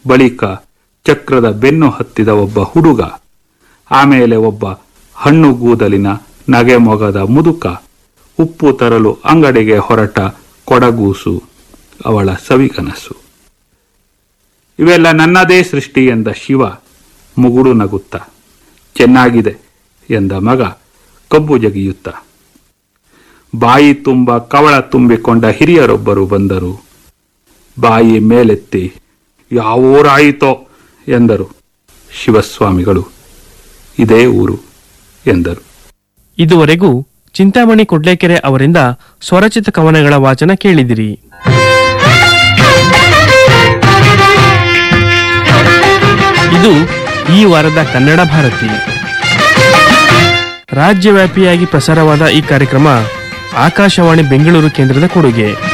ಬಳಿಕ ಚಕ್ರದ ಬೆನ್ನು ಹತ್ತಿದ ಒಬ್ಬ ಹುಡುಗ ಆಮೇಲೆ ಒಬ್ಬ ಹಣ್ಣು ಗೂದಲಿನ ನಗೆಮೊಗದ ಮುದುಕ ಉಪ್ಪು ತರಲು ಅಂಗಡಿಗೆ ಹೊರಟ ಕೊಡಗೂಸು ಅವಳ ಸವಿಕನಸು ಇವೆಲ್ಲ ನನ್ನದೇ ಸೃಷ್ಟಿ ಎಂದ ಶಿವ ಮುಗುಡು ನಗುತ್ತ ಚೆನ್ನಾಗಿದೆ ಎಂದ ಮಗ ಕಬ್ಬು ಜಗಿಯುತ್ತ ಬಾಯಿ ತುಂಬ ಕವಳ ತುಂಬಿಕೊಂಡ ಹಿರಿಯರೊಬ್ಬರು ಬಂದರು ಬಾಯಿ ಮೇಲೆತ್ತಿ ಯಾವೂರಾಯಿತೋ ಎಂದರು ಶಿವಸ್ವಾಮಿಗಳು ಇದೇ ಊರು ಎಂದರು ಇದುವರೆಗೂ ಚಿಂತಾಮಣಿ ಕೊಡ್ಲೇಕೆರೆ ಅವರಿಂದ ಸ್ವರಚಿತ ಕವನಗಳ ವಾಚನ ಕೇಳಿದಿರಿ ಇದು ಈ ವಾರದ ಕನ್ನಡ ಭಾರತಿ ರಾಜ್ಯವ್ಯಾಪಿಯಾಗಿ ಪ್ರಸಾರವಾದ ಈ ಕಾರ್ಯಕ್ರಮ ಆಕಾಶವಾಣಿ ಬೆಂಗಳೂರು ಕೇಂದ್ರದ ಕೊಡುಗೆ